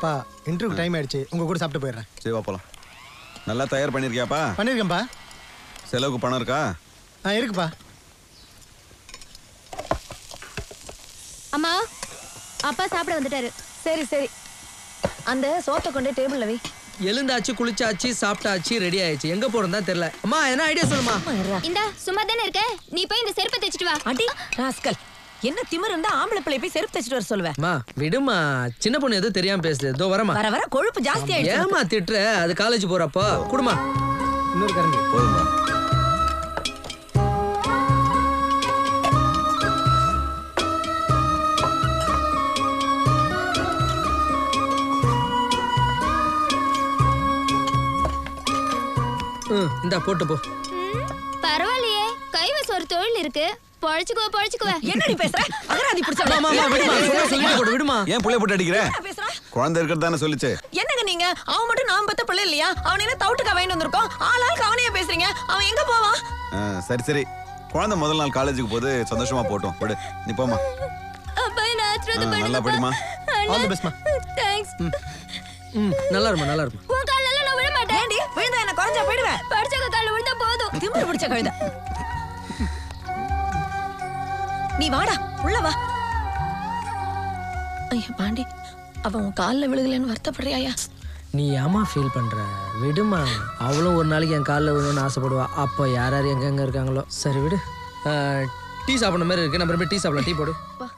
அப்பா interview time ஆயிடுச்சு உங்க கூட சாப்பிட்டு போயிடுறேன் சரி வா போலாம் நல்லா தயார் பண்ணியிருக்கியாப்பா பண்ணிருக்கேன்ப்பா செலவுக்கு பணம் இருக்கா ஆ இருக்குப்பா அம்மா அப்பா சாப்பிட வந்துட்டாரு சரி சரி அந்த சோத்தை கொண்டு டேபிள்ல வை எழுந்தாச்சு குளிச்சாச்சு சாப்பிட்டாச்சு ரெடி ஆயிடுச்சு எங்க போறதா தெரியல அம்மா என்ன ஐடியா சொல்லுமா இந்தா சும்மா தானே இருக்க நீ போய் இந்த செருப்பை தைச்சிட்டு வா அடி ராஸ்கல் என்ன திமிர் இருந்தா ஆம்பளை பிள்ளை போய் செருப்பு தைச்சிட்டு வர சொல்லுவேன் அம்மா விடுமா சின்ன பொண்ணு எதுவும் தெரியாம பேசுது இதோ வரமா வர வர கொழுப்பு ஜாஸ்தி ஆயிடுச்சு ஏமா திட்டுற அது காலேஜ் போறப்போ குடுமா இன்னொரு கரண்டி போதும்பா ம் இந்தா போட்டு போ ம், பரவாயில்லையே கைவச ஒரு தொழில் இருக்கு பொழைச்சுக்குவ பொழைச்சுக்குவ என்னடி பேசுற அகராதி பிடிச்ச அம்மா, அம்மா, விடுமா சொன்னா சொல்லிட்டு போடு விடுமா ஏன் புள்ளைய போட்டு அடிக்கிற பேசுற குழந்தை இருக்கிறது தானே சொல்லிச்சு என்னங்க நீங்க அவன் மட்டும் நான் பத்த பிள்ளை இல்லையா அவன் என்ன தவுட்டுக்கா வாங்கிட்டு வந்திருக்கோம் ஆளாளுக்கு அவனையே பேசுறீங்க அவன் எங்க போவான் ஆ, சரி சரி குழந்தை முதல் நாள் காலேஜுக்கு போது சந்தோஷமா போட்டோம் விடு நீ போம்மா அப்பா நான் ஆசீர்வாதம் ஆ, நல்லா பண்ணுங்கப்பா. படிம்மா. All the best, மா. தேங்க்ஸ் ம் நல்லா இருமா நல்லா இருமா உன் கால்ல நான் விழ மாட்டேன் ஏண்டி விழுந்தா என்ன குறைஞ்சா போயிடுவேன் படிச்சவங்க கால்ல விழுந்தா போதும் திமிரு பிடிச்ச கழுத நீ வாடா உள்ள வா ஐயா பாண்டி அவன் உன் காலில் விழுகலன்னு வருத்தப்படுறியாயா நீ ஏமா ஃபீல் பண்ற விடுமா அவளும் ஒரு நாளைக்கு என் காலில் விழணும்னு ஆசைப்படுவா அப்போ யார் யார் எங்கெங்க இருக்காங்களோ சரி விடு டீ சாப்பிட்ற மாதிரி இருக்கு நம்ம டீ சாப்பிடலாம் டீ போடு வா